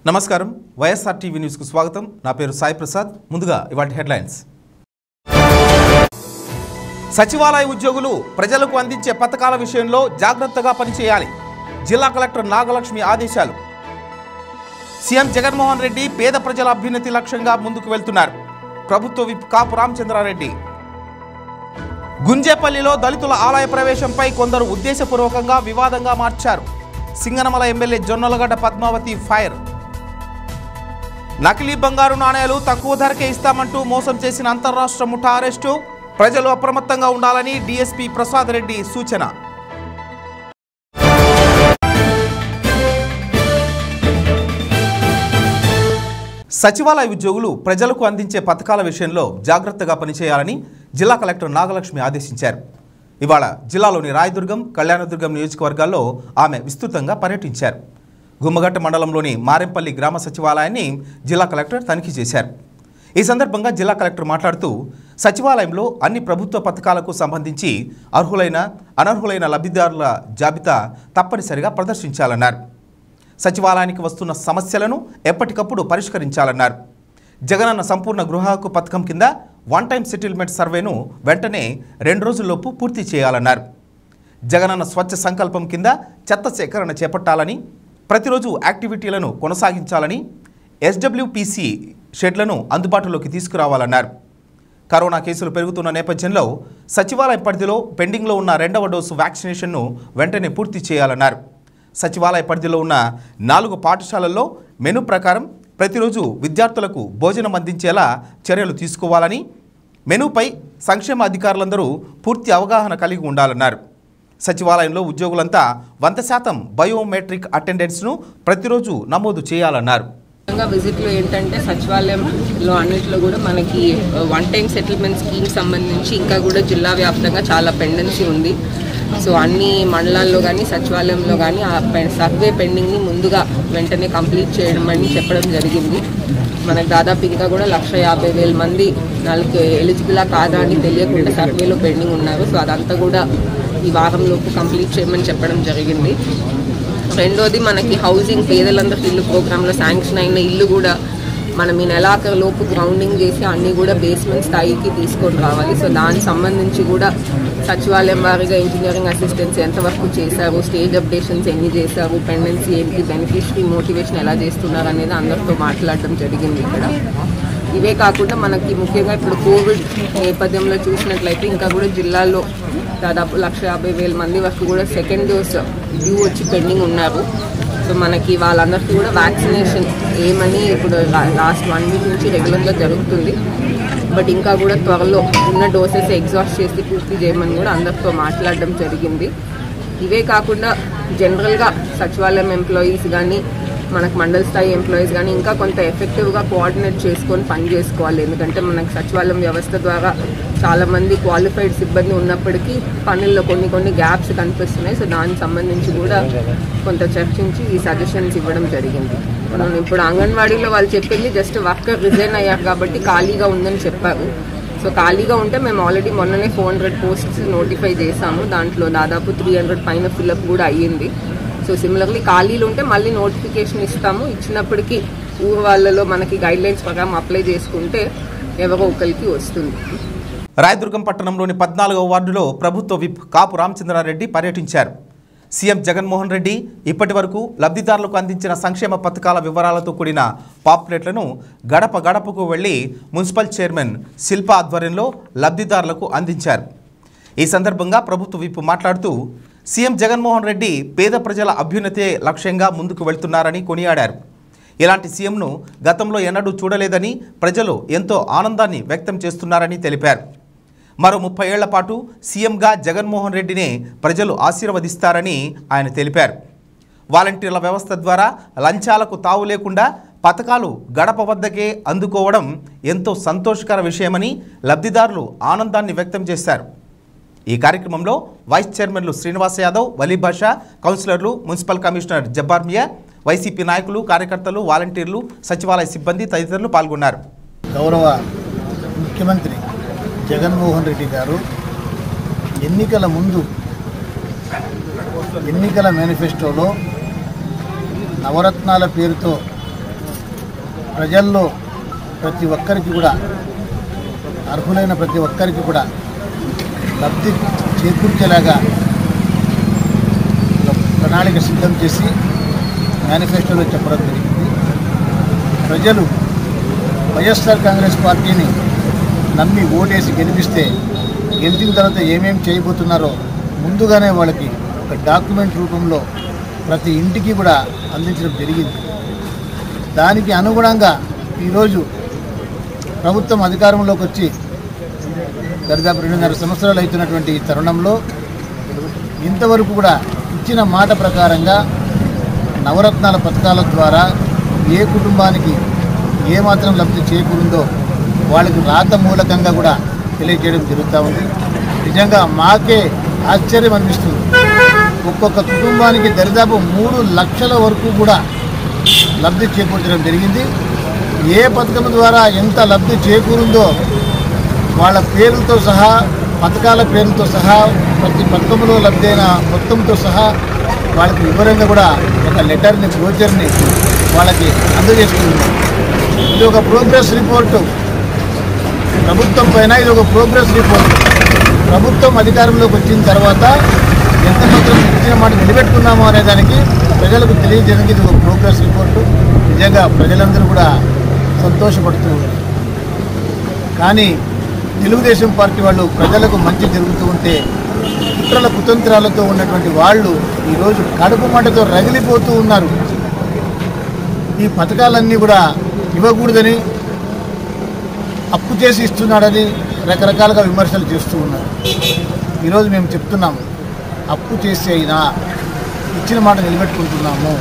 నమస్కారం వైఎస్ఆర్ టీవీ న్యూస్కు స్వాగతం నా పేరు సాయి ప్రసాద్ ముందుగా ఇవాటి హెడ్లైన్స్ సచివాలయ ఉద్యోగులు ప్రజలకు అందించే పథకాల విషయంలో జాగ్రత్తగా పనిచేయాలి జిల్లా కలెక్టర్ నాగలక్ష్మి ఆదేశాలు సీఎం జగన్మోహన్ రెడ్డి పేద ప్రజల అభ్యున్నతి లక్ష్యంగా ముందుకు వెళ్తున్నారు ప్రభుత్వ విప్ కాపు రామచంద్రారెడ్డి గుంజేపల్లిలో దళితుల ఆలయ ప్రవేశంపై కొందరు ఉద్దేశపూర్వకంగా వివాదంగా మార్చారు సింగనమల ఎమ్మెల్యే జొన్నలగడ్డ పద్మావతి ఫైర్ నకిలీ బంగారు నాణేలు తక్కువ ధరకే ఇస్తామంటూ మోసం చేసిన అంతర్రాష్ట్ర ముఠా అరెస్టు ప్రజలు అప్రమత్తంగా ఉండాలని డీఎస్పీ ప్రసాద్ రెడ్డి సూచన సచివాలయ ఉద్యోగులు ప్రజలకు అందించే పథకాల విషయంలో జాగ్రత్తగా పనిచేయాలని జిల్లా కలెక్టర్ నాగలక్ష్మి ఆదేశించారు ఇవాళ జిల్లాలోని రాయదుర్గం కళ్యాణదుర్గం నియోజకవర్గాల్లో ఆమె విస్తృతంగా పర్యటించారు గుమ్మగట్ట మండలంలోని మారెంపల్లి గ్రామ సచివాలయాన్ని జిల్లా కలెక్టర్ తనిఖీ చేశారు ఈ సందర్భంగా జిల్లా కలెక్టర్ మాట్లాడుతూ సచివాలయంలో అన్ని ప్రభుత్వ పథకాలకు సంబంధించి అర్హులైన అనర్హులైన లబ్ధిదారుల జాబితా తప్పనిసరిగా ప్రదర్శించాలన్నారు సచివాలయానికి వస్తున్న సమస్యలను ఎప్పటికప్పుడు పరిష్కరించాలన్నారు జగనన్న సంపూర్ణ గృహ హక్కు పథకం కింద వన్ టైం సెటిల్మెంట్ సర్వేను వెంటనే రెండు రోజుల్లోపు పూర్తి చేయాలన్నారు జగనన్న స్వచ్ఛ సంకల్పం కింద చెత్త సేకరణ చేపట్టాలని ప్రతిరోజు యాక్టివిటీలను కొనసాగించాలని ఎస్డబ్ల్యూపీసీ షెడ్లను అందుబాటులోకి తీసుకురావాలన్నారు కరోనా కేసులు పెరుగుతున్న నేపథ్యంలో సచివాలయ పరిధిలో పెండింగ్లో ఉన్న రెండవ డోసు వ్యాక్సినేషన్ను వెంటనే పూర్తి చేయాలన్నారు సచివాలయ పరిధిలో ఉన్న నాలుగు పాఠశాలల్లో మెను ప్రకారం ప్రతిరోజు విద్యార్థులకు భోజనం అందించేలా చర్యలు తీసుకోవాలని మెనూపై సంక్షేమ అధికారులందరూ పూర్తి అవగాహన కలిగి ఉండాలన్నారు సచివాలయంలో ఉద్యోగులంతా వంద శాతం బయోమెట్రిక్ అటెండెన్స్ను ప్రతిరోజు నమోదు చేయాలన్నారు ముఖ్యంగా విజిట్లో ఏంటంటే సచివాలయంలో అన్నింటిలో కూడా మనకి వన్ టైం సెటిల్మెంట్ స్కీమ్ సంబంధించి ఇంకా కూడా జిల్లా వ్యాప్తంగా చాలా పెండెన్సీ ఉంది సో అన్ని మండలాల్లో కానీ సచివాలయంలో కానీ ఆ పె- సర్వే పెండింగ్ని ముందుగా వెంటనే కంప్లీట్ చేయడం అని చెప్పడం జరిగింది మనకు దాదాపు ఇంకా కూడా లక్ష యాభై వేల మంది వాళ్ళకి ఎలిజిబులా కాదా అని తెలియకుండా సర్వేలో పెండింగ్ ఉన్నారు సో అదంతా కూడా ఈ వారంలోపు కంప్లీట్ చేయమని చెప్పడం జరిగింది రెండోది మనకి హౌసింగ్ పేదలందరికీ ఇల్లు ప్రోగ్రాంలో శాంక్షన్ అయిన ఇల్లు కూడా మనం ఈ నెలాఖరు లోపు గ్రౌండింగ్ చేసి అన్నీ కూడా బేస్మెంట్ స్థాయికి తీసుకొని రావాలి సో దానికి సంబంధించి కూడా సచివాలయం వారిగా ఇంజనీరింగ్ అసిస్టెన్స్ ఎంతవరకు చేశారు స్టేజ్ అప్డేషన్స్ ఎన్ని చేశారు పెండెన్సీ ఏంటి బెనిఫిషరీ మోటివేషన్ ఎలా చేస్తున్నారు అనేది అందరితో మాట్లాడడం జరిగింది ఇక్కడ ఇవే కాకుండా మనకి ముఖ్యంగా ఇప్పుడు కోవిడ్ నేపథ్యంలో చూసినట్లయితే ఇంకా కూడా జిల్లాలో దాదాపు లక్ష యాభై వేల మంది వరకు కూడా సెకండ్ డోస్ డ్యూ వచ్చి పెండింగ్ ఉన్నారు సో మనకి వాళ్ళందరికీ కూడా వ్యాక్సినేషన్ ఏమని ఇప్పుడు లాస్ట్ వన్ వీక్ నుంచి రెగ్యులర్గా జరుగుతుంది బట్ ఇంకా కూడా త్వరలో ఉన్న డోసెస్ ఎగ్జాస్ట్ చేసి పూర్తి చేయమని కూడా అందరితో మాట్లాడడం జరిగింది ఇవే కాకుండా జనరల్గా సచివాలయం ఎంప్లాయీస్ కానీ మనకు మండల స్థాయి ఎంప్లాయీస్ కానీ ఇంకా కొంత ఎఫెక్టివ్గా కోఆర్డినేట్ చేసుకొని పని చేసుకోవాలి ఎందుకంటే మనకు సచివాలయం వ్యవస్థ ద్వారా చాలా మంది క్వాలిఫైడ్ సిబ్బంది ఉన్నప్పటికీ పనుల్లో కొన్ని కొన్ని గ్యాప్స్ కనిపిస్తున్నాయి సో దానికి సంబంధించి కూడా కొంత చర్చించి ఈ సజెషన్స్ ఇవ్వడం జరిగింది మనం ఇప్పుడు అంగన్వాడీలో వాళ్ళు చెప్పింది జస్ట్ వర్కర్ రిజైన్ అయ్యారు కాబట్టి ఖాళీగా ఉందని చెప్పారు సో ఖాళీగా ఉంటే మేము ఆల్రెడీ మొన్ననే ఫోర్ హండ్రెడ్ పోస్ట్స్ నోటిఫై చేసాము దాంట్లో దాదాపు త్రీ హండ్రెడ్ పైన ఫిల్అప్ కూడా అయ్యింది సో సిమిలర్లీ ఖాళీలు ఉంటే మళ్ళీ నోటిఫికేషన్ ఇస్తాము ఇచ్చినప్పటికీ ఊరు వాళ్ళలో మనకి గైడ్ లైన్స్ ప్రకారం అప్లై చేసుకుంటే ఎవరో ఒకరికి వస్తుంది రాయదుర్గం పట్టణంలోని పద్నాలుగవ వార్డులో ప్రభుత్వ విప్ కాపు రామచంద్రారెడ్డి పర్యటించారు సీఎం జగన్మోహన్ రెడ్డి ఇప్పటి వరకు లబ్ధిదారులకు అందించిన సంక్షేమ పథకాల వివరాలతో కూడిన పాంప్లెట్లను గడప గడపకు వెళ్లి మున్సిపల్ చైర్మన్ శిల్ప ఆధ్వర్యంలో లబ్ధిదారులకు అందించారు ఈ సందర్భంగా ప్రభుత్వ విప్ మాట్లాడుతూ సీఎం జగన్మోహన్ రెడ్డి పేద ప్రజల అభ్యున్నతే లక్ష్యంగా ముందుకు వెళ్తున్నారని కొనియాడారు ఇలాంటి సీఎంను గతంలో ఎన్నడూ చూడలేదని ప్రజలు ఎంతో ఆనందాన్ని వ్యక్తం చేస్తున్నారని తెలిపారు మరో ముప్పై ఏళ్ల పాటు సీఎంగా జగన్మోహన్ రెడ్డినే ప్రజలు ఆశీర్వదిస్తారని ఆయన తెలిపారు వాలంటీర్ల వ్యవస్థ ద్వారా లంచాలకు తావు లేకుండా పథకాలు గడప వద్దకే అందుకోవడం ఎంతో సంతోషకర విషయమని లబ్ధిదారులు ఆనందాన్ని వ్యక్తం చేశారు ఈ కార్యక్రమంలో వైస్ చైర్మన్లు శ్రీనివాస్ యాదవ్ వలీభాషా కౌన్సిలర్లు municipal commissioner Jabbar Miya YCP నాయకులు కార్యకర్తలు వాలంటీర్లు సచివాలయ సిబ్బంది తదితరులు పాల్గొన్నారు గౌరవ ముఖ్యమంత్రి జగన్మోహన్ రెడ్డి గారు ఎన్నికల ముందు ఎన్నికల మేనిఫెస్టోలో నవరత్నాల పేరుతో ప్రజల్లో ప్రతి ఒక్కరికి కూడా అర్హులైన ప్రతి ఒక్కరికి కూడా లబ్ధి చేకూర్చేలాగా ఒక ప్రణాళిక సిద్ధం చేసి మేనిఫెస్టోలో చెప్పడం జరిగింది ప్రజలు వైఎస్ఆర్ కాంగ్రెస్ పార్టీని నమ్మి ఓటేసి గెలిపిస్తే గెలిచిన తర్వాత ఏమేం చేయబోతున్నారో ముందుగానే వాళ్ళకి ఒక డాక్యుమెంట్ రూపంలో ప్రతి ఇంటికి కూడా అందించడం జరిగింది దానికి అనుగుణంగా ఈరోజు ప్రభుత్వం అధికారంలోకి వచ్చి దరిదాపు రెండున్నర సంవత్సరాలు అవుతున్నటువంటి ఈ తరుణంలో ఇంతవరకు కూడా ఇచ్చిన మాట ప్రకారంగా నవరత్నాల పథకాల ద్వారా ఏ కుటుంబానికి ఏమాత్రం లబ్ధి చేకూరిందో వాళ్ళకి రాత మూలకంగా కూడా తెలియజేయడం జరుగుతూ ఉంది నిజంగా మాకే ఆశ్చర్యం అనిపిస్తుంది ఒక్కొక్క కుటుంబానికి దరిదాపు మూడు లక్షల వరకు కూడా లబ్ధి చేకూర్చడం జరిగింది ఏ పథకం ద్వారా ఎంత లబ్ధి చేకూరిందో వాళ్ళ పేర్లతో సహా పథకాల పేర్లతో సహా ప్రతి పథకంలో లబ్ధైన మొత్తంతో సహా వాళ్ళకి వివరంగా కూడా ఒక లెటర్ని బ్రోచర్ని వాళ్ళకి అందజేస్తున్నాం ఇది ఒక ప్రోగ్రెస్ రిపోర్టు ప్రభుత్వం పైన ఇది ఒక ప్రోగ్రెస్ రిపోర్ట్ ప్రభుత్వం అధికారంలోకి వచ్చిన తర్వాత ఎంత మాత్రం ఇచ్చిన మాట నిలబెట్టుకున్నామో అనే దానికి ప్రజలకు తెలియజేయడానికి ఇది ఒక ప్రోగ్రెస్ రిపోర్టు నిజంగా ప్రజలందరూ కూడా సంతోషపడుతూ ఉన్నారు కానీ తెలుగుదేశం పార్టీ వాళ్ళు ప్రజలకు మంచి జరుగుతూ ఉంటే కుట్రల కుతంత్రాలతో ఉన్నటువంటి వాళ్ళు ఈరోజు కడుపు మంటతో రగిలిపోతూ ఉన్నారు ఈ పథకాలన్నీ కూడా ఇవ్వకూడదని అప్పు చేసి ఇస్తున్నాడని రకరకాలుగా విమర్శలు చేస్తూ ఉన్నారు ఈరోజు మేము చెప్తున్నాం అప్పు చేసి అయినా ఇచ్చిన మాట నిలబెట్టుకుంటున్నాము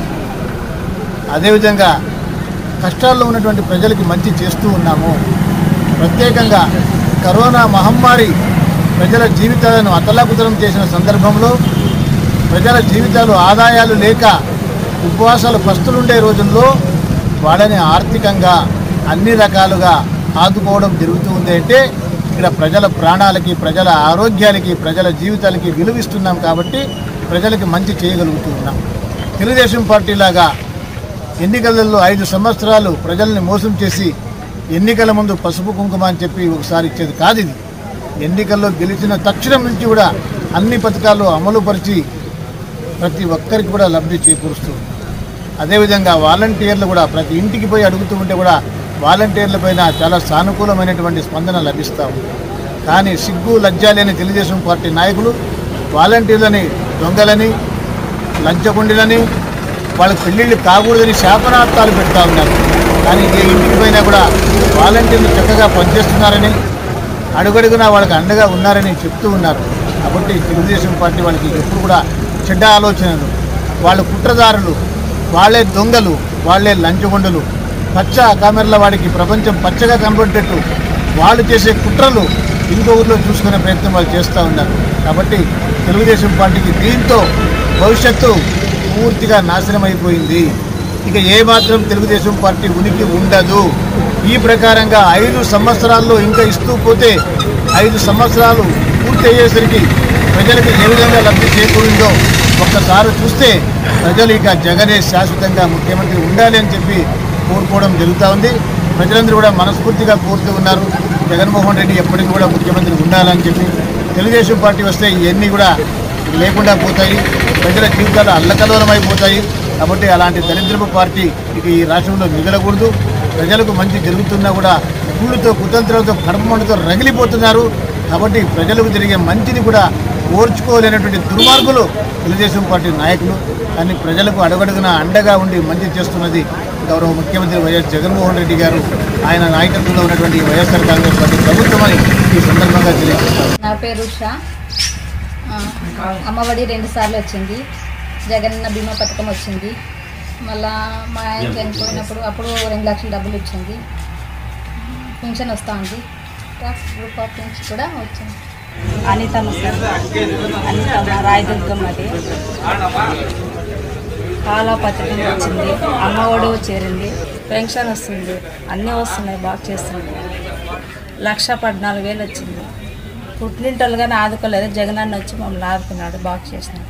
అదేవిధంగా కష్టాల్లో ఉన్నటువంటి ప్రజలకి మంచి చేస్తూ ఉన్నాము ప్రత్యేకంగా కరోనా మహమ్మారి ప్రజల జీవితాలను అతలాకుతలం చేసిన సందర్భంలో ప్రజల జీవితాలు ఆదాయాలు లేక ఉపవాసాలు పస్తులుండే రోజుల్లో వాళ్ళని ఆర్థికంగా అన్ని రకాలుగా ఆదుకోవడం జరుగుతూ ఉంది అంటే ఇక్కడ ప్రజల ప్రాణాలకి ప్రజల ఆరోగ్యాలకి ప్రజల జీవితాలకి విలువిస్తున్నాం కాబట్టి ప్రజలకి మంచి చేయగలుగుతూ ఉన్నాం తెలుగుదేశం పార్టీ లాగా ఎన్నికలలో ఐదు సంవత్సరాలు ప్రజల్ని మోసం చేసి ఎన్నికల ముందు పసుపు కుంకుమ అని చెప్పి ఒకసారి ఇచ్చేది కాదు ఇది ఎన్నికల్లో గెలిచిన తక్షణం నుంచి కూడా అన్ని పథకాలు అమలుపరిచి ప్రతి ఒక్కరికి కూడా లబ్ధి చేకూరుస్తూ ఉంది. అదేవిధంగా వాలంటీర్లు కూడా ప్రతి ఇంటికి పోయి అడుగుతూ ఉంటే కూడా వాలంటీర్ల పైన చాలా సానుకూలమైనటువంటి స్పందన లభిస్తూ ఉంది కానీ సిగ్గు లజ్జ లేని తెలుగుదేశం పార్టీ నాయకులు వాలంటీర్లని దొంగలని లంచగొండిలని వాళ్ళ పెళ్ళిళ్ళు కాకూడదని శాపనార్థాలు పెడతా ఉన్నారు కానీ ఏ ఇంటికి పోయినా కూడా వాలంటీర్లు చక్కగా పనిచేస్తున్నారని అడుగడుగునా వాళ్ళకి అండగా ఉన్నారని చెప్తూ ఉన్నారు కాబట్టి తెలుగుదేశం పార్టీ వాళ్ళకి ఎప్పుడు కూడా చెడ్డ ఆలోచనలు వాళ్ళ కుట్రదారులు వాళ్ళే దొంగలు వాళ్ళే లంచగొండలు పచ్చ కామెర్ల వాడికి ప్రపంచం పచ్చగా కనబడేటట్టు వాళ్ళు చేసే కుట్రలు ఇంకో ఊర్లో చూసుకునే ప్రయత్నం వాళ్ళు చేస్తూ ఉన్నారు కాబట్టి తెలుగుదేశం పార్టీకి దీంతో భవిష్యత్తు పూర్తిగా నాశనం అయిపోయింది ఇక ఏమాత్రం తెలుగుదేశం పార్టీ ఉనికి ఉండదు ఈ ప్రకారంగా ఐదు సంవత్సరాల్లో ఇంకా ఇస్తూ పోతే ఐదు సంవత్సరాలు పూర్తి అయ్యేసరికి ప్రజలకు ఏ విధంగా లబ్ధి చేకూరిందో ఒక్కసారి చూస్తే ప్రజలు ఇక జగనే శాశ్వతంగా ముఖ్యమంత్రి ఉండాలి అని చెప్పి కోరుకోవడం జరుగుతూ ఉంది ప్రజలందరూ కూడా మనస్ఫూర్తిగా కోరుతూ ఉన్నారు జగన్మోహన్ రెడ్డి ఎప్పటికీ కూడా ముఖ్యమంత్రి ఉండాలని చెప్పి తెలుగుదేశం పార్టీ వస్తే ఇవన్నీ కూడా లేకుండా పోతాయి ప్రజల జీవితాలు అల్లకలోలమైపోతాయి కాబట్టి అలాంటి దరిద్రపు పార్టీ ఇక ఈ రాష్ట్రంలో మిగలకూడదు ప్రజలకు మంచి జరుగుతున్నా కూడా కూలితో కుతంత్రాలతో కడపమంటతో రగిలిపోతున్నారు కాబట్టి ప్రజలకు జరిగే మంచిని కూడా ఓర్చుకోలేనటువంటి దుర్మార్గులు తెలుగుదేశం పార్టీ నాయకులు కానీ ప్రజలకు అడుగడుగున అండగా ఉండి మంచి చేస్తున్నది గౌరవ ముఖ్యమంత్రి వైఎస్ జగన్మోహన్ రెడ్డి గారు ఆయన నాయకత్వంలో ఉన్నటువంటి వైఎస్ఆర్ కాంగ్రెస్ పార్టీ ప్రభుత్వం అని ఈ సందర్భంగా తెలియజేస్తారు నా పేరు ఉషా ఆ, అమ్మఒడి రెండు సార్లు వచ్చింది జగనన్న బీమా పథకం వచ్చింది మళ్ళా మా ఆయన చనిపోయినప్పుడు అప్పుడు రెండు లక్షల డబ్బులు వచ్చింది పెన్షన్ వస్తూ ఉంది ట్యాక్స్ గ్రూప్ ఆఫ్ పెన్షన్ కూడా వచ్చింది అనితమ్మ సార్ అనితమ్మ రాయదుర్గం అది కాలా పథకం వచ్చింది అమ్మఒడి చేరింది పెన్షన్ వస్తుంది అన్నీ వస్తున్నాయి బాగా చేస్తుంది లక్ష పద్నాలుగు వేలు వచ్చింది పుట్టింటోళ్ళు కానీ ఆదుకోలేదు జగనన్న వచ్చి మమ్మల్ని ఆదుకున్నాడు బాగా చేసినాడు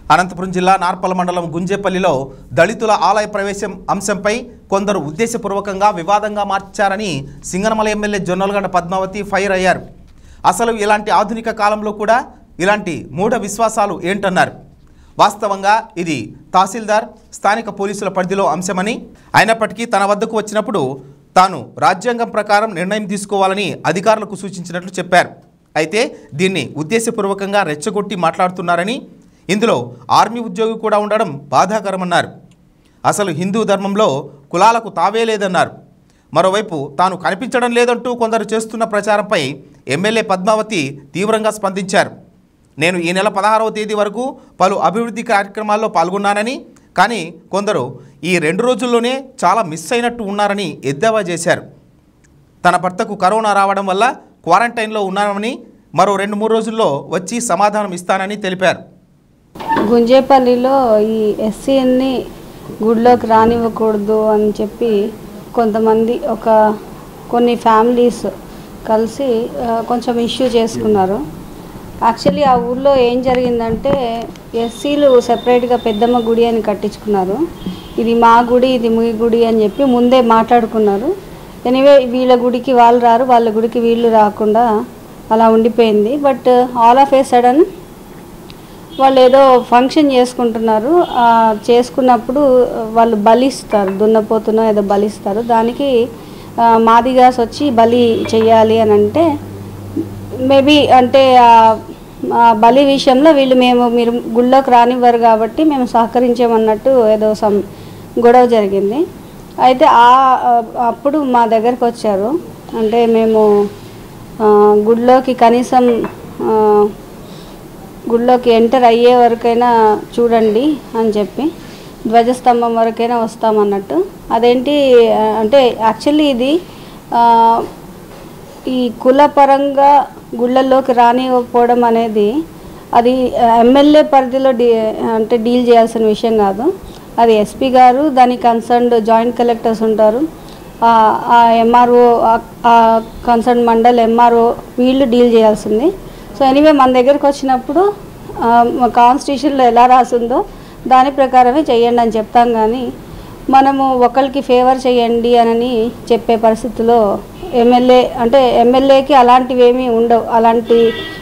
అనంతపురం జిల్లా నార్పల మండలం గుంజేపల్లిలో దళితుల ఆలయ ప్రవేశం అంశంపై కొందరు ఉద్దేశపూర్వకంగా వివాదంగా మార్చారని సింగనమల ఎమ్మెల్యే జొన్నలగడ్డ పద్మావతి ఫైర్ అయ్యారు అసలు ఇలాంటి ఆధునిక కాలంలో కూడా ఇలాంటి మూఢ విశ్వాసాలు ఏంటన్నారు వాస్తవంగా ఇది తహసీల్దార్ స్థానిక పోలీసుల పరిధిలో అంశమని అయినప్పటికీ తన వద్దకు వచ్చినప్పుడు తాను రాజ్యాంగం ప్రకారం నిర్ణయం తీసుకోవాలని అధికారులకు సూచించినట్లు చెప్పారు అయితే దీన్ని ఉద్దేశపూర్వకంగా రెచ్చగొట్టి మాట్లాడుతున్నారని ఇందులో ఆర్మీ ఉద్యోగి కూడా ఉండడం బాధాకరమన్నారు అసలు హిందూ ధర్మంలో కులాలకు తావే లేదన్నారు మరోవైపు తాను కనిపించడం లేదంటూ కొందరు చేస్తున్న ప్రచారంపై ఎమ్మెల్యే పద్మావతి తీవ్రంగా స్పందించారు నేను ఈ నెల పదహారవ తేదీ వరకు పలు అభివృద్ధి కార్యక్రమాల్లో పాల్గొన్నానని కానీ కొందరు ఈ రెండు రోజుల్లోనే చాలా మిస్ అయినట్టు ఉన్నారని ఎద్దేవా చేశారు తన భర్తకు కరోనా రావడం వల్ల క్వారంటైన్లో ఉన్నామని మరో రెండు మూడు రోజుల్లో వచ్చి సమాధానం ఇస్తానని తెలిపారు గుంజేపల్లిలో ఈ ఎస్సీని గుడిలోకి రానివ్వకూడదు అని చెప్పి కొంతమంది ఒక కొన్ని ఫ్యామిలీస్ కలిసి ఆ, కొంచెం ఇష్యూ చేసుకున్నారు యాక్చువల్లీ ఆ ఊర్లో ఏం జరిగిందంటే ఎస్సీలు సెపరేట్గా పెద్దమ్మ గుడి అని కట్టించుకున్నారు ఇది మా గుడి ఇది మీ గుడి అని చెప్పి ముందే మాట్లాడుకున్నారు ఎనీవే వీళ్ళ గుడికి వాళ్ళు రారు వాళ్ళ గుడికి వీళ్ళు రాకుండా అలా ఉండిపోయింది but all of a sudden వాళ్ళు ఏదో ఫంక్షన్ చేసుకుంటున్నారు ఆ చేసుకున్నప్పుడు వాళ్ళు బలిస్తారు దున్నపోతునో ఏదో బలిస్తారు దానికి ఆ, మాదిగాస్ వచ్చి బలి చెయ్యాలి అని అంటే మేబీ అంటే ఆ- ఆ బలి విషయంలో వీళ్ళు మేము మీరు గుళ్ళోకి రానివ్వరు కాబట్టి మేము సహకరించామన్నట్టు ఏదో సమ్ గొడవ జరిగింది అయితే ఆ ఆ- అప్పుడు మా దగ్గరకు వచ్చారు అంటే మేము ఆ, గుడిలోకి కనీసం ఆ, గుడిలోకి ఎంటర్ అయ్యే వరకైనా చూడండి అని చెప్పి ధ్వజస్తంభం వరకైనా వస్తామన్నట్టు అదేంటి ఆ, అంటే యాక్చువల్లీ ఇది ఆ, ఈ కులపరంగా గుళ్ళల్లోకి రానివ్వకపోవడం అనేది అది ఎమ్మెల్యే పరిధిలో డీ అంటే డీల్ చేయాల్సిన విషయం కాదు అది ఎస్పీ గారు దాని కన్సర్న్డ్ జాయింట్ కలెక్టర్స్ ఉంటారు ఆ ఎంఆర్ఓ ఆ కన్సర్న్ మండల్ ఎంఆర్ఓ వీళ్ళు డీల్ చేయాల్సింది సో ఎనీవే మన దగ్గరకు వచ్చినప్పుడు కాన్స్టిట్యూషన్లో ఎలా రాసిందో దాని ప్రకారమే చేయండి అని చెప్తాం కానీ మనము ఒకరికి ఫేవర్ చేయండి అని చెప్పే పరిస్థితిలో ఎమ్మెల్యే అంటే ఎమ్మెల్యేకి అలాంటివి ఏమీ ఉండవు అలాంటి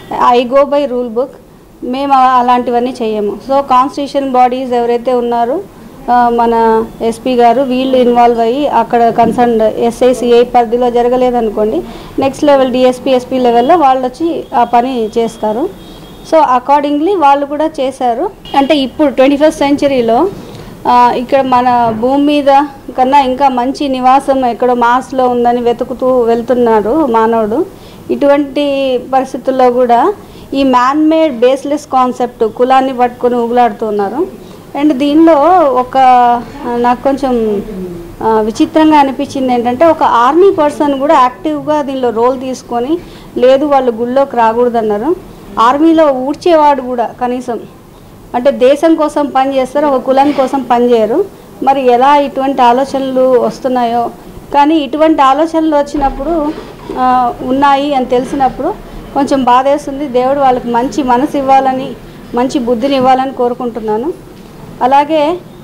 I go by rule book మేము అలాంటివన్నీ చేయము సో కాన్స్టిట్యూషన్ బాడీస్ ఎవరైతే ఉన్నారో ఆ, మన ఎస్పీ గారు వీళ్ళు ఇన్వాల్వ్ అయ్యి అక్కడ కన్సర్న్ ఎస్ఐసిఐ పరిధిలో జరగలేదనుకోండి నెక్స్ట్ లెవెల్ డిఎస్పీ ఎస్పీ లెవెల్లో వాళ్ళు వచ్చి ఆ పని చేస్తారు సో అకార్డింగ్లీ వాళ్ళు కూడా చేశారు అంటే ఇప్పుడు ట్వంటీ ఫస్ట్ సెంచరీలో ఇక్కడ మన భూమి మీద కన్నా ఇంకా మంచి నివాసం ఎక్కడో మాస్లో ఉందని వెతుకుతూ వెళ్తున్నాడు మానవుడు ఇటువంటి పరిస్థితుల్లో కూడా ఈ మ్యాన్ మేడ్ బేస్లెస్ కాన్సెప్ట్ కులాన్ని పట్టుకొని ఊగులాడుతున్నారు అండ్ దీనిలో ఒక ఆ, నాకు కొంచెం ఆ, విచిత్రంగా అనిపించింది ఏంటంటే ఒక ఆర్మీ పర్సన్ కూడా యాక్టివ్గా దీనిలో రోల్ తీసుకొని లేదు వాళ్ళు గుళ్ళోకి రాకూడదన్నారు ఆర్మీలో ఊడ్చేవాడు కూడా కనీసం అంటే దేశం కోసం పని చేస్తారు ఒక కులం కోసం పని చేయరు మరి ఎలా ఇటువంటి ఆలోచనలు వస్తున్నాయో కానీ ఇటువంటి ఆలోచనలు వచ్చినప్పుడు ఆ, ఉన్నాయి అని తెలిసినప్పుడు కొంచెం బాధేస్తుంది దేవుడు వాళ్ళకి మంచి మనసు ఇవ్వాలని మంచి బుద్ధిని ఇవ్వాలని కోరుకుంటున్నాను అలాగే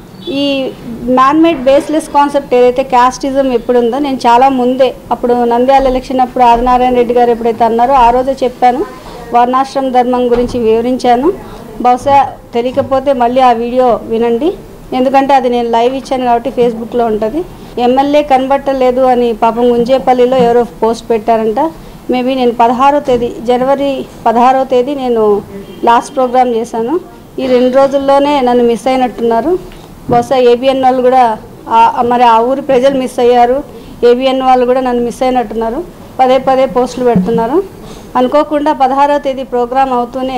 ఈ మ్యాన్మేడ్ బేస్లెస్ కాన్సెప్ట్ ఏదైతే క్యాస్టిజం ఎప్పుడు ఉందో నేను చాలా ముందే అప్పుడు నంద్యాల ఎలక్షన్ అప్పుడు ఆదినారాయణ రెడ్డి గారు ఎప్పుడైతే అన్నారో ఆ రోజే చెప్పాను వర్ణాశ్రమ ధర్మం గురించి వివరించాను బహుశా తెలియకపోతే మళ్ళీ ఆ వీడియో వినండి ఎందుకంటే అది నేను లైవ్ ఇచ్చాను కాబట్టి ఫేస్బుక్లో ఉంటుంది ఎమ్మెల్యే కనబట్టలేదు అని పాపం గుంజేపల్లిలో ఎవరో పోస్ట్ పెట్టారంట మేబీ నేను పదహారో తేదీ జనవరి పదహారో తేదీ నేను లాస్ట్ ప్రోగ్రామ్ చేశాను ఈ రెండు రోజుల్లోనే నన్ను మిస్ అయినట్టున్నారు బహుశా ఏబిఎన్ వాళ్ళు కూడా ఆ- మరి ఆ ఊరి ప్రజలు మిస్ అయ్యారు ఏబిఎన్ వాళ్ళు కూడా నన్ను మిస్ అయినట్టున్నారు పదే పదే పోస్టులు పెడుతున్నారు అనుకోకుండా పదహారో తేదీ ప్రోగ్రాం అవుతూనే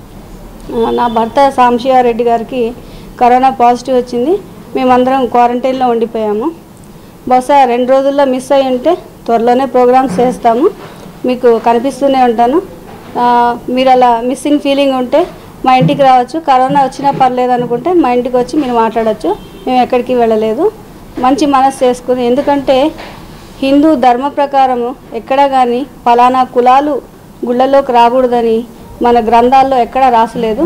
ఆ, నా భర్త సాంశియారెడ్డి గారికి కరోనా పాజిటివ్ వచ్చింది మేమందరం క్వారంటైన్లో ఉండిపోయాము బహుశా రెండు రోజుల్లో మిస్ అయి ఉంటే త్వరలోనే ప్రోగ్రామ్స్ చేస్తాము మీకు కనిపిస్తూనే ఉంటాను ఆ, మీరు అలా మిస్సింగ్ ఫీలింగ్ ఉంటే మా ఇంటికి రావచ్చు కరోనా వచ్చినా పర్లేదు అనుకుంటే మా ఇంటికి వచ్చి మీరు మాట్లాడచ్చు మేము ఎక్కడికి వెళ్ళలేదు మంచి మనసు చేసుకుని ఎందుకంటే హిందూ ధర్మ ప్రకారము ఎక్కడ కానీ ఫలానా కులాలు గుళ్ళలోకి రాకూడదని మన గ్రంథాల్లో ఎక్కడా రాసలేదు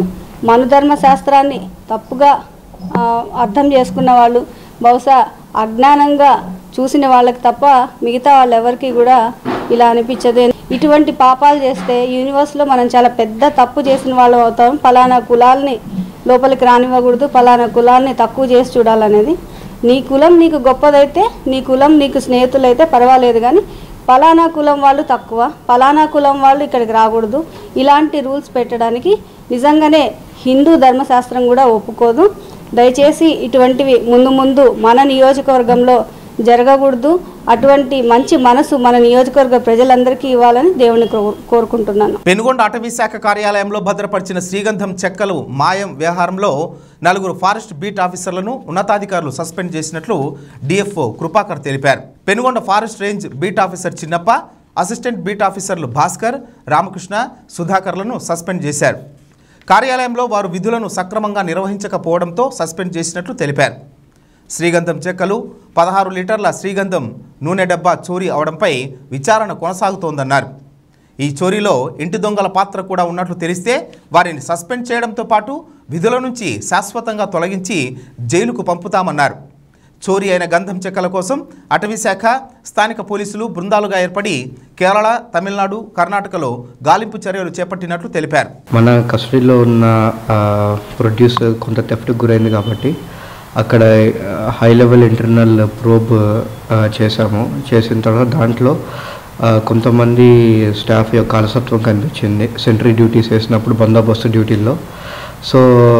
మనుధర్మ శాస్త్రాన్ని తప్పుగా ఆ, అర్థం చేసుకున్న వాళ్ళు బహుశా అజ్ఞానంగా చూసిన వాళ్ళకి తప్ప మిగతా వాళ్ళు ఎవరికి కూడా ఇలా అనిపించదు ఇటువంటి పాపాలు చేస్తే యూనివర్స్లో మనం చాలా పెద్ద తప్పు చేసిన వాళ్ళం అవుతాం ఫలానా కులాల్ని లోపలికి రానివ్వకూడదు ఫలానా కులాల్ని తక్కువ చేసి చూడాలనేది నీ కులం నీకు గొప్పదైతే నీ కులం నీకు స్నేహితులైతే పర్వాలేదు కానీ ఫలానా కులం వాళ్ళు తక్కువ ఫలానా కులం వాళ్ళు ఇక్కడికి రాకూడదు ఇలాంటి రూల్స్ పెట్టడానికి నిజంగానే హిందూ ధర్మశాస్త్రం కూడా ఒప్పుకోదు దయచేసి ఇటువంటివి ముందు ముందు మన నియోజకవర్గంలో జరగకూడదు అటువంటి మంచి మనసు మన నియోజకవర్గ ప్రజలందరికీ ఇవ్వాలని దేవుని కో- కోరుకుంటున్నాను పెనుగొండ అటవీ శాఖ కార్యాలయంలో భద్రపరిచిన శ్రీగంధం చెక్కలు మాయం వ్యవహారంలో నలుగురు ఫారెస్ట్ బీట్ ఆఫీసర్లను ఉన్నతాధికారులు సస్పెండ్ చేసినట్లు డిఎఫ్ఓ కృపాకర్ తెలిపారు Penukonda forest range beat officer Chinnappa assistant beat ఆఫీసర్లు భాస్కర్ రామకృష్ణ సుధాకర్లను సస్పెండ్ చేశారు కార్యాలయంలో వారు విధులను సక్రమంగా నిర్వహించకపోవడంతో సస్పెండ్ చేసినట్లు తెలిపారు శ్రీగంధం చెక్కలు పదహారు లీటర్ల శ్రీగంధం నూనె డబ్బా చోరీ అవడంపై విచారణ కొనసాగుతోందన్నారు ఈ చోరీలో ఇంటి దొంగల పాత్ర కూడా ఉన్నట్లు తెలిస్తే వారిని సస్పెండ్ చేయడంతో పాటు విధుల నుంచి శాశ్వతంగా తొలగించి జైలుకు పంపుతామన్నారు చోరీ అయిన గంధం చెక్కల కోసం అటవీ శాఖ స్థానిక పోలీసులు బృందాలుగా ఏర్పడి కేరళ తమిళనాడు కర్ణాటకలో గాలింపు చర్యలు చేపట్టినట్లు తెలిపారు మన కస్టడీలో ఉన్న ప్రొడ్యూస్ కొంత థెఫ్ట్కి గురైంది కాబట్టి అక్కడ హై లెవెల్ ఇంటర్నల్ ప్రోబ్ చేశాము చేసిన తర్వాత దాంట్లో ఆ, కొంతమంది స్టాఫ్ యొక్క అలసత్వం కనిపించింది సెంట్రీ డ్యూటీస్ వేసినప్పుడు బందోబస్తు డ్యూటీల్లో సో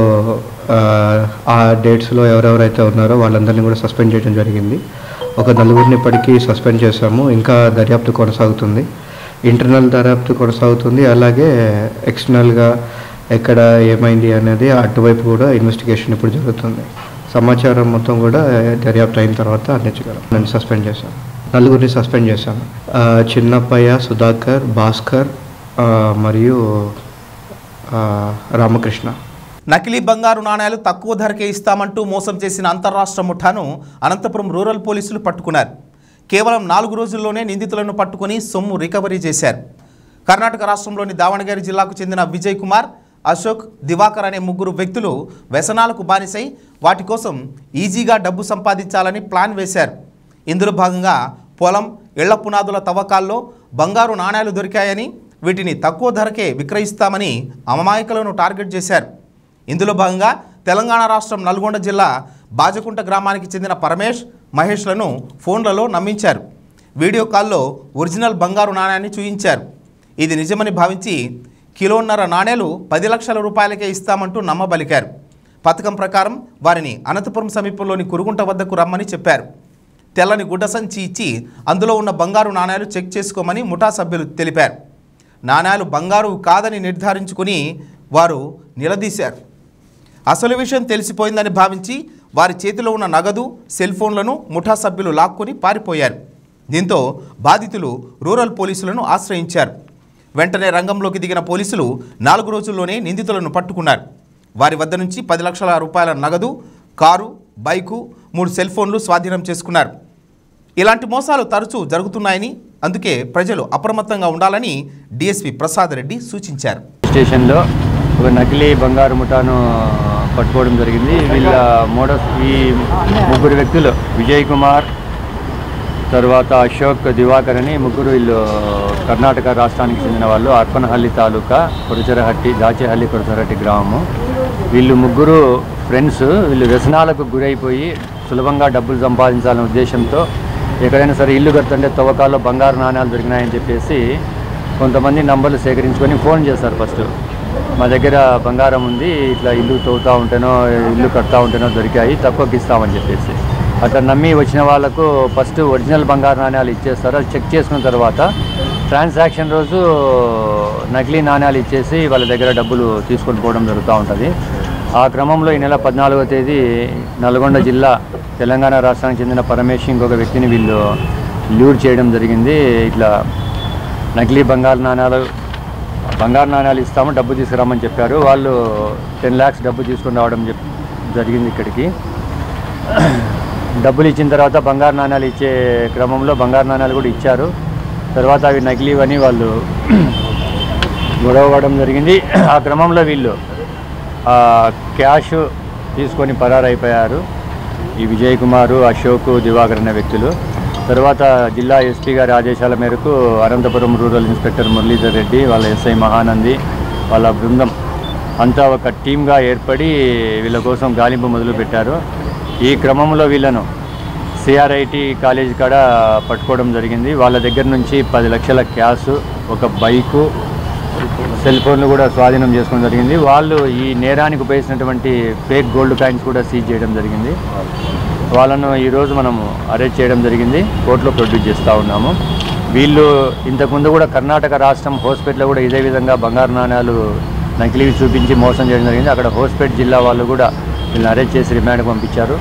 ఆ, ఆ డేట్స్లో ఎవరెవరైతే ఉన్నారో వాళ్ళందరినీ కూడా సస్పెండ్ చేయడం జరిగింది ఒక నలుగురిని ఇప్పటికీ సస్పెండ్ చేశాము ఇంకా దర్యాప్తు కొనసాగుతుంది ఇంటర్నల్ దర్యాప్తు కొనసాగుతుంది అలాగే ఎక్స్టర్నల్గా ఎక్కడ ఏమైంది అనేది అటువైపు కూడా ఇన్వెస్టిగేషన్ ఇప్పుడు జరుగుతుంది సమాచారం మొత్తం కూడా దర్యాప్తు అయిన తర్వాత అందించగలం నేను సస్పెండ్ చేశాను నలుగురిని సస్పెండ్ చేశాను ఆ, చిన్నప్పయ్య సుధాకర్ భాస్కర్ ఆ, మరియు ఆ, రామకృష్ణ నకిలీ బంగారు నాణేలు తక్కువ ధరకే ఇస్తామంటూ మోసం చేసిన అంతర్రాష్ట్ర ముఠాను అనంతపురం రూరల్ పోలీసులు పట్టుకున్నారు కేవలం నాలుగు రోజుల్లోనే నిందితులను పట్టుకుని సొమ్ము రికవరీ చేశారు కర్ణాటక రాష్ట్రంలోని దావణగిరి జిల్లాకు చెందిన విజయ్ కుమార్ అశోక్ దివాకర్ అనే ముగ్గురు వ్యక్తులు వ్యసనాలకు బానిసై వాటి కోసం ఈజీగా డబ్బు సంపాదించాలని ప్లాన్ వేశారు ఇందులో భాగంగా పొలం ఇళ్ల పునాదుల తవ్వకాల్లో బంగారు నాణేలు దొరికాయని వీటిని తక్కువ ధరకే విక్రయిస్తామని అమాయకులను టార్గెట్ చేశారు ఇందులో భాగంగా తెలంగాణ రాష్ట్రం నల్గొండ జిల్లా బాజకుంట గ్రామానికి చెందిన పరమేష్ మహేష్లను ఫోన్లలో నమ్మించారు వీడియో కాల్లో ఒరిజినల్ బంగారు నాణ్యాన్ని చూయించారు ఇది నిజమని భావించి కిలోన్నర నాణేలు పది లక్షల రూపాయలకే ఇస్తామంటూ నమ్మబలికారు పథకం ప్రకారం వారిని అనంతపురం సమీపంలోని కురుగుంట వద్దకు రమ్మని చెప్పారు తెల్లని గుడ్డ సంచి ఇచ్చి అందులో ఉన్న బంగారు నాణేలు చెక్ చేసుకోమని ముఠా సభ్యులు తెలిపారు నాణేలు బంగారు కాదని నిర్ధారించుకుని వారు నిలదీశారు అసలు విషయం తెలిసిపోయిందని భావించి వారి చేతిలో ఉన్న నగదు సెల్ ఫోన్లను ముఠా సభ్యులు లాక్కొని పారిపోయారు దీంతో బాధితులు రూరల్ పోలీసులను ఆశ్రయించారు వెంటనే రంగంలోకి దిగిన పోలీసులు నాలుగు రోజుల్లోనే నిందితులను పట్టుకున్నారు వారి వద్ద నుంచి పది లక్షల రూపాయల నగదు కారు బైకు మూడు సెల్ ఫోన్లు స్వాధీనం చేసుకున్నారు ఇలాంటి మోసాలు తరచూ జరుగుతున్నాయని అందుకే ప్రజలు అప్రమత్తంగా ఉండాలని డీఎస్పీ ప్రసాద్ రెడ్డి సూచించారు స్టేషన్లో ఒక నకిలీ బంగారు ముఠాను పట్టుకోవడం జరిగింది వీళ్ళ మోడస్ ఈ ముగ్గురు వ్యక్తులు విజయ్ కుమార్ తర్వాత అశోక్ దివాకర్ అని ముగ్గురు వీళ్ళు కర్ణాటక రాష్ట్రానికి చెందిన వాళ్ళు అర్పనహల్లి తాలూకా కొరచరహట్టి దాచేహల్లి కొరచరహట్టి గ్రామము వీళ్ళు ముగ్గురు ఫ్రెండ్స్ వీళ్ళు వ్యసనాలకు గురైపోయి సులభంగా డబ్బులు సంపాదించాలనే ఉద్దేశంతో ఎక్కడైనా సరే ఇల్లు కడుతుంటే తవ్వకాల్లో బంగారు నాణ్యాలు దొరికినాయని చెప్పేసి కొంతమంది నంబర్లు సేకరించుకొని ఫోన్ చేస్తారు ఫస్ట్ మా దగ్గర బంగారం ఉంది ఇట్లా ఇల్లు తవ్వుతూ ఉంటేనో ఇల్లు కడతా ఉంటేనో దొరికాయి తక్కువకి ఇస్తామని చెప్పేసి అట్లా నమ్మి వచ్చిన వాళ్ళకు ఫస్ట్ ఒరిజినల్ బంగారు నాణ్యాలు ఇచ్చేస్తారు అది చెక్ చేసుకున్న తర్వాత ట్రాన్సాక్షన్ రోజు నకిలీ నాణ్యాలు ఇచ్చేసి వాళ్ళ దగ్గర డబ్బులు తీసుకొని పోవడం జరుగుతూ ఉంటుంది ఆ క్రమంలో ఈ నెల పద్నాలుగో తేదీ నల్గొండ జిల్లా తెలంగాణ రాష్ట్రానికి చెందిన పరమేష్ ఇంకొక వ్యక్తిని వీళ్ళు లూర్ చేయడం జరిగింది ఇట్లా నకిలీ బంగారు నాణ్యాలు బంగారు నాణ్యాలు ఇస్తాము డబ్బు తీసుకురామని చెప్పారు వాళ్ళు టెన్ ల్యాక్స్ డబ్బు తీసుకొని రావడం చెప్ జరిగింది ఇక్కడికి డబ్బులు ఇచ్చిన తర్వాత బంగారు నాణ్యాలు ఇచ్చే క్రమంలో బంగారు నాణ్యాలు కూడా ఇచ్చారు తర్వాత అవి నకిలీవని వాళ్ళు గొడవ పడడం జరిగింది ఆ క్రమంలో వీళ్ళు ఆ, క్యాష్ తీసుకొని పరారైపోయారు ఈ విజయ్ కుమారు అశోక్ దివాకర్ అనే వ్యక్తులు తర్వాత జిల్లా ఎస్పీ గారి ఆదేశాల మేరకు అనంతపురం రూరల్ ఇన్స్పెక్టర్ మురళీధర్ రెడ్డి వాళ్ళ ఎస్ఐ మహానంది వాళ్ళ బృందం అంతా ఒక టీమ్గా ఏర్పడి వీళ్ళ కోసం గాలింపు మొదలుపెట్టారు ఈ క్రమంలో వీళ్ళను సిఆర్ఐటి కాలేజ్ కాడ పట్టుకోవడం జరిగింది వాళ్ళ దగ్గర నుంచి పది లక్షల క్యాష్ ఒక బైకు సెల్ ఫోన్లు కూడా స్వాధీనం చేసుకోవడం జరిగింది వాళ్ళు ఈ నేరానికి ఉపయోగించినటువంటి ఫేక్ గోల్డ్ కాయిన్స్ కూడా సీజ్ చేయడం జరిగింది వాళ్ళను ఈరోజు మనం అరెస్ట్ చేయడం జరిగింది కోర్టులో ప్రొడ్యూస్ చేస్తూ ఉన్నాము వీళ్ళు ఇంతకుముందు కూడా కర్ణాటక రాష్ట్రం హోస్పేట్లో కూడా ఇదే విధంగా బంగారు నాణ్యాలు నకిలీవి చూపించి మోసం చేయడం జరిగింది అక్కడ హోస్పేట్ జిల్లా వాళ్ళు కూడా వీళ్ళని అరెస్ట్ చేసి రిమాండ్కి పంపించారు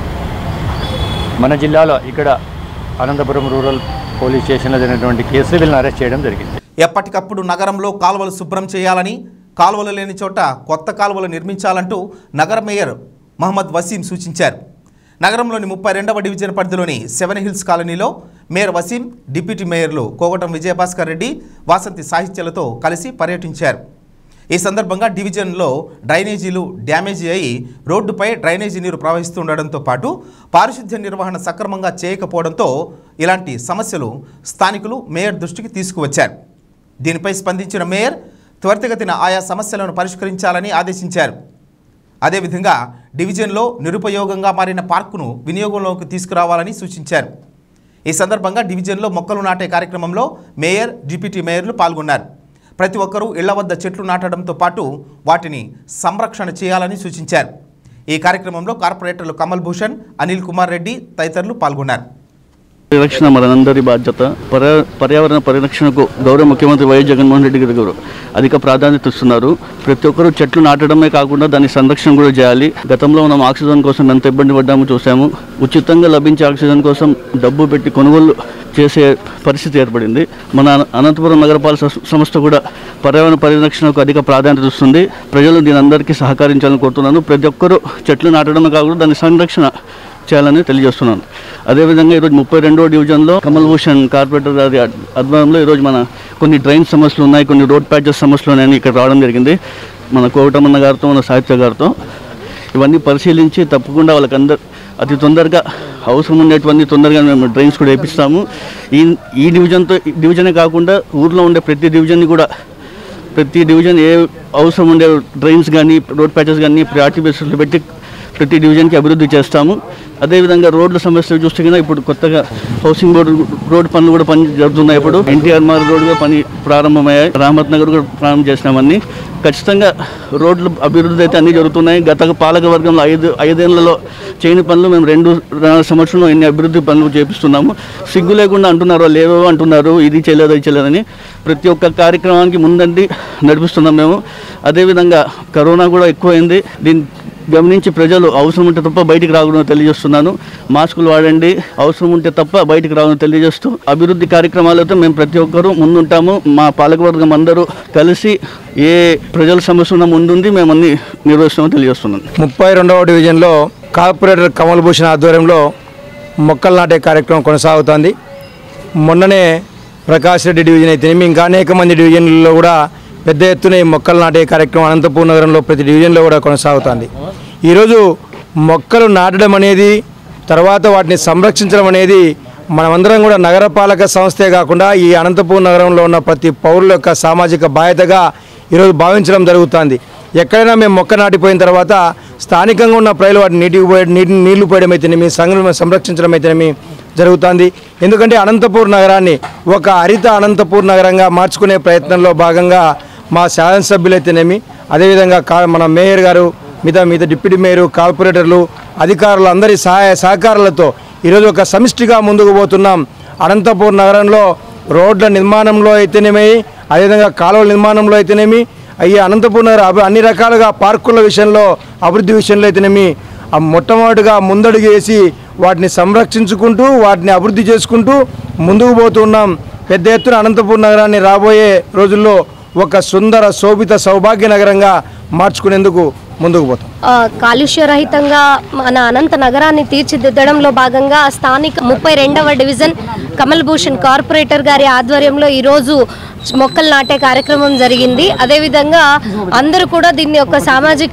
మన జిల్లాలో ఇక్కడ అనంతపురం రూరల్ పోలీస్ స్టేషన్లో జరిగినటువంటి కేసు వీళ్ళని అరెస్ట్ చేయడం జరిగింది ఎప్పటికప్పుడు నగరంలో కాలువలు శుభ్రం చేయాలని కాలువలు లేని చోట కొత్త కాలువలు నిర్మించాలంటూ నగర మేయర్ మహమ్మద్ వసీం సూచించారు నగరంలోని ముప్పై రెండవ డివిజన్ పరిధిలోని సెవెన్ హిల్స్ కాలనీలో మేయర్ వసీం డిప్యూటీ మేయర్లు కోగటం విజయభాస్కర్ రెడ్డి వాసంతి సాహిత్యాలతో కలిసి పర్యటించారు ఈ సందర్భంగా డివిజన్లో డ్రైనేజీలు డ్యామేజీ అయి రోడ్డుపై డ్రైనేజీ నీరు ప్రవహిస్తుండడంతో పాటు పారిశుద్ధ్య నిర్వహణ సక్రమంగా చేయకపోవడంతో ఇలాంటి సమస్యలు స్థానికులు మేయర్ దృష్టికి తీసుకువచ్చారు దీనిపై స్పందించిన మేయర్ త్వరితగతిన ఆయా సమస్యలను పరిష్కరించాలని ఆదేశించారు అదేవిధంగా డివిజన్లో నిరుపయోగంగా మారిన పార్కును వినియోగంలోకి తీసుకురావాలని సూచించారు ఈ సందర్భంగా డివిజన్లో మొక్కలు నాటే కార్యక్రమంలో మేయర్ డిప్యూటీ మేయర్లు పాల్గొన్నారు ప్రతి ఒక్కరూ ఇళ్ల వద్ద చెట్లు నాటడంతో పాటు వాటిని సంరక్షణ చేయాలని సూచించారు ఈ కార్యక్రమంలో కార్పొరేటర్లు కమల్ భూషణ్ అనిల్ కుమార్ రెడ్డి తదితరులు పాల్గొన్నారు పరిరక్షణ మనందరి బాధ్యత పర్యా పర్యావరణ పరిరక్షణకు గౌరవ ముఖ్యమంత్రి వైఎస్ జగన్మోహన్ రెడ్డి గారు అధిక ప్రాధాన్యత ఇస్తున్నారు ప్రతి ఒక్కరూ చెట్లు నాటడమే కాకుండా దాని సంరక్షణ కూడా చేయాలి గతంలో మనం ఆక్సిజన్ కోసం ఎంత ఇబ్బంది పడ్డామో చూసాము ఉచితంగా లభించే ఆక్సిజన్ కోసం డబ్బు పెట్టి కొనుగోలు చేసే పరిస్థితి ఏర్పడింది మన అన- అనంతపురం నగరపాలక స- సంస్థ కూడా పర్యావరణ పరిరక్షణకు అధిక ప్రాధాన్యత ఇస్తుంది ప్రజలు దీని అందరికీ సహకరించాలని కోరుతున్నాను ప్రతి ఒక్కరూ చెట్లు నాటడమే కాకుండా దాని సంరక్షణ చేయాలని తెలియజేస్తున్నాను అదేవిధంగా ఈరోజు ముప్పై రెండో డివిజన్లో కమల్ భూషణ్ కార్పొరేటర్ గారి ఆద్- ఆధ్వర్యంలో ఈరోజు మన కొన్ని డ్రైన్ సమస్యలు ఉన్నాయి కొన్ని రోడ్ ప్యాచెస్ సమస్యలు ఉన్నాయని ఇక్కడ రావడం జరిగింది మన కోటమన్న గారితో మన సాహిత్య గారితో ఇవన్నీ పరిశీలించి తప్పకుండా వాళ్ళకందరు అతి తొందరగా అవసరం ఉండేటువంటి తొందరగా మేము డ్రైన్స్ కూడా వేపిస్తాము ఈ ఈ డివిజన్తో ఈ డివిజనే కాకుండా ఊర్లో ఉండే ప్రతి డివిజన్ని కూడా ప్రతి డివిజన్ ఏ అవసరం ఉండే డ్రైన్స్ కానీ రోడ్ ప్యాచెస్ కానీ ప్రయారిటీ బేసిస్లో పెట్టి ప్రతి డివిజన్కి అభివృద్ధి చేస్తాము అదేవిధంగా రోడ్ల సమస్యలు చూస్తే కనుక ఇప్పుడు కొత్తగా హౌసింగ్ బోర్డు రోడ్ పనులు కూడా పని జరుగుతున్నాయి ఇప్పుడు ఎన్టీఆర్ మార్ రోడ్ కూడా పని ప్రారంభమయ్యాయి రామత్ నగర్ కూడా ప్రారంభం చేసినామన్నీ ఖచ్చితంగా రోడ్లు అభివృద్ధి అయితే అన్నీ జరుగుతున్నాయి గత పాలక వర్గంలో ఐదు ఐదేళ్లలో చేయని పనులు మేము రెండు సంవత్సరంలో ఎన్ని అభివృద్ధి పనులు చేపిస్తున్నాము సిగ్గు లేకుండా అంటున్నారు వాళ్ళు ఏవో అంటున్నారు ఇది చేయలేదు అది చేయలేదని ప్రతి ఒక్క కార్యక్రమానికి ముందండి నడిపిస్తున్నాం మేము అదేవిధంగా కరోనా కూడా ఎక్కువైంది దీన్ని గమనించి ప్రజలు అవసరం ఉంటే తప్ప బయటికి రాకూడదు తెలియజేస్తున్నాను మాస్కులు వాడండి అవసరం ఉంటే తప్ప బయటికి రాకూడదు తెలియజేస్తూ అభివృద్ధి కార్యక్రమాలతో మేము ప్రతి ఒక్కరూ ముందుంటాము మా పాలకవర్గం అందరూ కలిసి ఏ ప్రజల సమస్య ఉన్న ముందుంది మేము అన్ని నిర్వహిస్తామని తెలియజేస్తున్నాను ముప్పై రెండవ డివిజన్లో కార్పొరేటర్ కమల్ భూషణ్ ఆధ్వర్యంలో మొక్కలు నాటే కార్యక్రమం కొనసాగుతోంది మొన్ననే ప్రకాష్ రెడ్డి డివిజన్ అయితేనేమి ఇంకా అనేక మంది డివిజన్లలో కూడా పెద్ద ఎత్తున ఈ మొక్కలు నాటే కార్యక్రమం అనంతపూర్ నగరంలో ప్రతి డివిజన్లో కూడా కొనసాగుతోంది ఈరోజు మొక్కలు నాటడం అనేది తర్వాత వాటిని సంరక్షించడం అనేది మనమందరం కూడా నగరపాలక సంస్థే కాకుండా ఈ అనంతపూర్ నగరంలో ఉన్న ప్రతి పౌరుల యొక్క సామాజిక బాధ్యతగా ఈరోజు భావించడం జరుగుతుంది ఎక్కడైనా మేము మొక్క నాటిపోయిన తర్వాత స్థానికంగా ఉన్న ప్రజలు వాటిని నీటికి పోయే నీటి నీళ్లు పోయడం అయితేనేమి సంగ్ర సంరక్షించడం అయితేనేమి జరుగుతుంది ఎందుకంటే అనంతపూర్ నగరాన్ని ఒక హరిత అనంతపూర్ నగరంగా మార్చుకునే ప్రయత్నంలో భాగంగా మా శాసనసభ్యులు అయితేనేమి అదేవిధంగా కా మన మేయర్ గారు మిగతా మిగతా డిప్యూటీ మేయర్ కార్పొరేటర్లు అధికారులు అందరి సహాయ సహకారాలతో ఈరోజు ఒక సమిష్టిగా ముందుకు పోతున్నాం అనంతపూర్ నగరంలో రోడ్ల నిర్మాణంలో అయితేనేమి అదేవిధంగా కాలువల నిర్మాణంలో అయితేనేమి ఈ అనంతపూర్ నగర అభి- అన్ని రకాలుగా పార్కుల విషయంలో అభివృద్ధి విషయంలో అయితేనేమి ఆ మొట్టమొదటిగా ముందడుగు వేసి వాటిని సంరక్షించుకుంటూ వాటిని అభివృద్ధి చేసుకుంటూ ముందుకు పోతున్నాం పెద్ద ఎత్తున అనంతపూర్ నగరాన్ని రాబోయే రోజుల్లో ఒక సుందర శోభిత సౌభాగ్య నగరంగా మార్చుకునేందుకు ముందుకు పోతాం ఆ, కాలుష్యరహితంగా మన అనంత నగరాన్ని తీర్చిదిద్దడంలో భాగంగా స్థానిక ముప్పై రెండవ డివిజన్ కమల్ భూషణ్ కార్పొరేటర్ గారి ఆధ్వర్యంలో ఈరోజు మొక్కలు నాటే కార్యక్రమం జరిగింది అదేవిధంగా అందరూ కూడా దీన్ని ఒక సామాజిక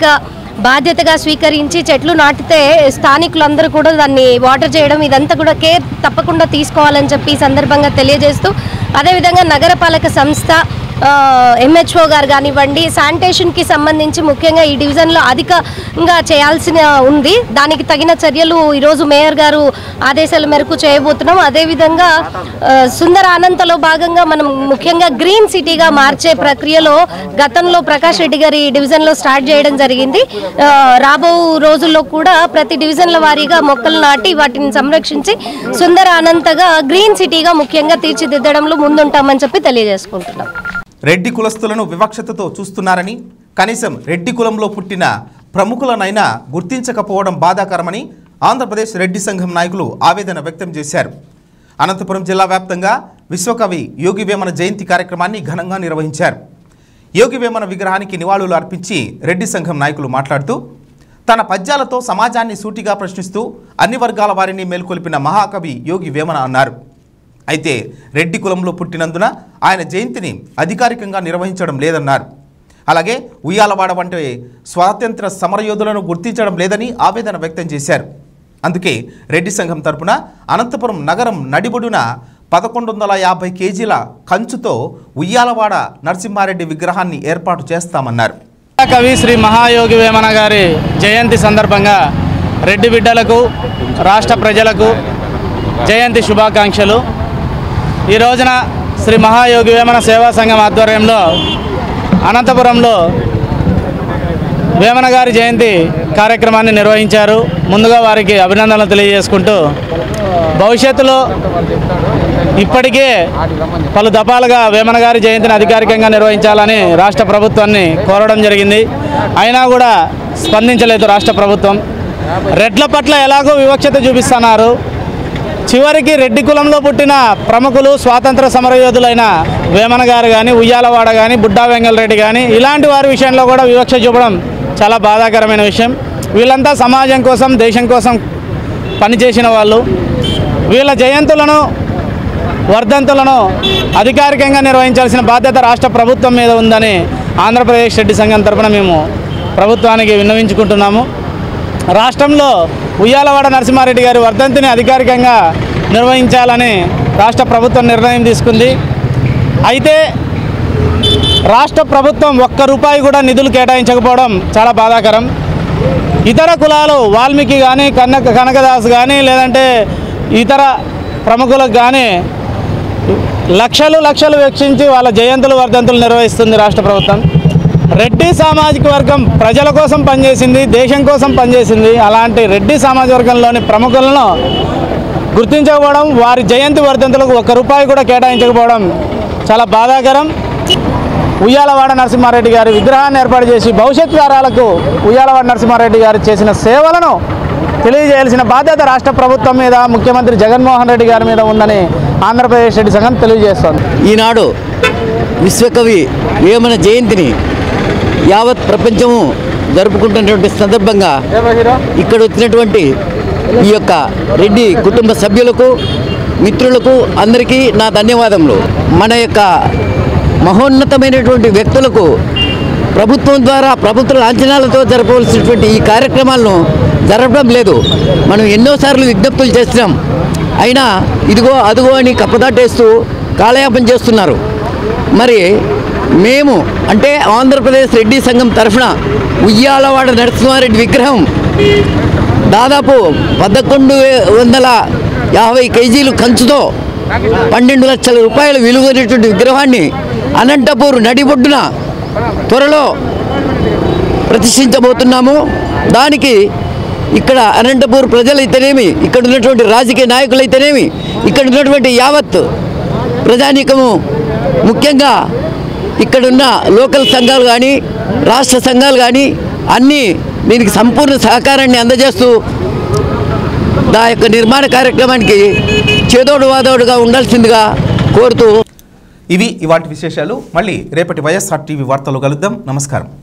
బాధ్యతగా స్వీకరించి చెట్లు నాటితే స్థానికులందరూ కూడా దాన్ని వాటర్ చేయడం ఇదంతా కూడా కేర్ తప్పకుండా తీసుకోవాలని చెప్పి ఈ సందర్భంగా తెలియజేస్తూ అదేవిధంగా నగరపాలక సంస్థ ఎంహెచ్ఓ గారు కానివ్వండి శానిటేషన్కి సంబంధించి ముఖ్యంగా ఈ డివిజన్లో అధికంగా చేయాల్సిన ఉంది దానికి తగిన చర్యలు ఈరోజు మేయర్ గారు ఆదేశాల మేరకు చేయబోతున్నాం అదేవిధంగా ఆ, సుందర అనంతలో భాగంగా మనం ముఖ్యంగా గ్రీన్ సిటీగా మార్చే ప్రక్రియలో గతంలో ప్రకాష్ రెడ్డి గారి డివిజన్లో స్టార్ట్ చేయడం జరిగింది ఆ, రాబో రోజుల్లో కూడా ప్రతి డివిజన్ల వారీగా మొక్కలు నాటి వాటిని సంరక్షించి సుందర అనంతగా గ్రీన్ సిటీగా ముఖ్యంగా తీర్చిదిద్దడంలో ముందుంటామని చెప్పి తెలియజేసుకుంటున్నాం రెడ్డి కులస్తులను వివక్షతతో చూస్తున్నారని కనీసం రెడ్డి కులంలో పుట్టిన ప్రముఖులనైనా గుర్తించకపోవడం బాధాకరమని ఆంధ్రప్రదేశ్ రెడ్డి సంఘం నాయకులు ఆవేదన వ్యక్తం చేశారు అనంతపురం జిల్లా వ్యాప్తంగా విశ్వకవి యోగి వేమన జయంతి కార్యక్రమాన్ని ఘనంగా నిర్వహించారు యోగి వేమన విగ్రహానికి నివాళులు అర్పించి రెడ్డి సంఘం నాయకులు మాట్లాడుతూ తన పద్యాలతో సమాజాన్ని సూటిగా ప్రశ్నిస్తూ అన్ని వర్గాల వారిని మేల్కొల్పిన మహాకవి యోగి వేమన అన్నారు అయితే రెడ్డి కులంలో పుట్టినందున ఆయన జయంతిని అధికారికంగా నిర్వహించడం లేదన్నారు అలాగే ఉయ్యాలవాడ వంటి స్వాతంత్ర సమరయోధులను గుర్తించడం లేదని ఆవేదన వ్యక్తం చేశారు అందుకే రెడ్డి సంఘం తరపున అనంతపురం నగరం నడిబొడున పదకొండు వందల యాభై కేజీల కంచుతో ఉయ్యాలవాడ నరసింహారెడ్డి విగ్రహాన్ని ఏర్పాటు చేస్తామన్నారు కవి శ్రీ మహాయోగి వేమన గారి జయంతి సందర్భంగా రెడ్డి బిడ్డలకు రాష్ట్ర ప్రజలకు జయంతి శుభాకాంక్షలు ఈ రోజున శ్రీ మహాయోగి వేమన సేవా సంఘం ఆధ్వర్యంలో అనంతపురంలో వేమన గారి జయంతి కార్యక్రమాన్ని నిర్వహించారు ముందుగా వారికి అభినందనలు తెలియజేసుకుంటూ భవిష్యత్తులో ఇప్పటికే పలు దఫాలుగా వేమన గారి జయంతిని అధికారికంగా నిర్వహించాలని రాష్ట్ర ప్రభుత్వాన్ని కోరడం జరిగింది అయినా కూడా స్పందించలేదు రాష్ట్ర ప్రభుత్వం రెడ్ల పట్ల ఎలాగో వివక్షత చూపిస్తున్నారు చివరికి రెడ్డి కులంలో పుట్టిన ప్రముఖులు స్వాతంత్ర సమరయోధులైన వేమన గారు కానీ ఉయ్యాలవాడ కానీ బుడ్డా వెంగళ రెడ్డి కానీ ఇలాంటి వారి విషయంలో కూడా వివక్ష చూపడం చాలా బాధాకరమైన విషయం వీళ్ళంతా సమాజం కోసం దేశం కోసం పనిచేసిన వాళ్ళు వీళ్ళ జయంతులను వర్ధంతులను అధికారికంగా నిర్వహించాల్సిన బాధ్యత రాష్ట్ర ప్రభుత్వం మీద ఉందని ఆంధ్రప్రదేశ్ రెడ్డి సంఘం తరపున మేము ప్రభుత్వానికి విన్నవించుకుంటున్నాము రాష్ట్రంలో ఉయ్యాలవాడ నరసింహారెడ్డి గారి వర్ధంతిని అధికారికంగా నిర్వహించాలని రాష్ట్ర ప్రభుత్వం నిర్ణయం తీసుకుంది అయితే రాష్ట్ర ప్రభుత్వం ఒక్క రూపాయి కూడా నిధులు కేటాయించకపోవడం చాలా బాధాకరం ఇతర కులాలు వాల్మీకి కానీ కనక కనకదాస్ కానీ లేదంటే ఇతర ప్రముఖులకు కానీ లక్షలు లక్షలు వెచ్చించి వాళ్ళ జయంతులు వర్ధంతులు నిర్వహిస్తుంది రాష్ట్ర ప్రభుత్వం రెడ్డి సామాజిక వర్గం ప్రజల కోసం పనిచేసింది దేశం కోసం పనిచేసింది అలాంటి రెడ్డి సామాజిక వర్గంలోని ప్రముఖులను గుర్తించకపోవడం వారి జయంతి వర్ధంతులకు ఒక్క రూపాయి కూడా కేటాయించకపోవడం చాలా బాధాకరం ఉయ్యాలవాడ నరసింహారెడ్డి గారి విగ్రహాన్ని ఏర్పాటు చేసి భవిష్యత్ తరాలకు ఉయ్యాలవాడ నరసింహారెడ్డి గారు చేసిన సేవలను తెలియజేయాల్సిన బాధ్యత రాష్ట్ర ప్రభుత్వం మీద ముఖ్యమంత్రి జగన్మోహన్ రెడ్డి గారి మీద ఉందని ఆంధ్రప్రదేశ్ రెడ్డి సంఘం తెలియజేస్తోంది ఈనాడు విశ్వకవి వేమన జయంతిని యావత్ ప్రపంచము జరుపుకుంటున్నటువంటి సందర్భంగా ఇక్కడ వచ్చినటువంటి ఈ యొక్క రెడ్డి కుటుంబ సభ్యులకు మిత్రులకు అందరికీ నా ధన్యవాదములు మన యొక్క మహోన్నతమైనటువంటి వ్యక్తులకు ప్రభుత్వం ద్వారా ప్రభుత్వ లాంఛనాలతో జరపవలసినటువంటి ఈ కార్యక్రమాలను జరపడం లేదు మనం ఎన్నోసార్లు విజ్ఞప్తులు చేస్తున్నాం అయినా ఇదిగో అదిగో అని కప్పదాటేస్తూ కాలయాపన చేస్తున్నారు మరి మేము అంటే ఆంధ్రప్రదేశ్ రెడ్డి సంఘం తరఫున ఉయ్యాలవాడ నరసింహారెడ్డి విగ్రహం దాదాపు పదకొండు వే- వందల యాభై కేజీలు కంచుతో పన్నెండు లక్షల రూపాయల విలువైనటువంటి విగ్రహాన్ని అనంతపూర్ నడిబొడ్డున త్వరలో ప్రతిష్ఠించబోతున్నాము దానికి ఇక్కడ అనంతపూర్ ప్రజలైతేనేమి ఇక్కడ ఉన్నటువంటి రాజకీయ నాయకులైతేనేమి ఇక్కడ ఉన్నటువంటి యావత్ ప్రజానీకము ముఖ్యంగా ఇక్కడున్న లోకల్ సంఘాలు కానీ రాష్ట్ర సంఘాలు కానీ అన్నీ దీనికి సంపూర్ణ సహకారాన్ని అందజేస్తూ దా యొక్క నిర్మాణ కార్యక్రమానికి చేదోడు వాదోడుగా ఉండాల్సిందిగా కోరుతూ ఇవి ఇవాటి విశేషాలు మళ్ళీ రేపటి వైఎస్ఆర్ టీవీ వార్తలు కలుద్దాం నమస్కారం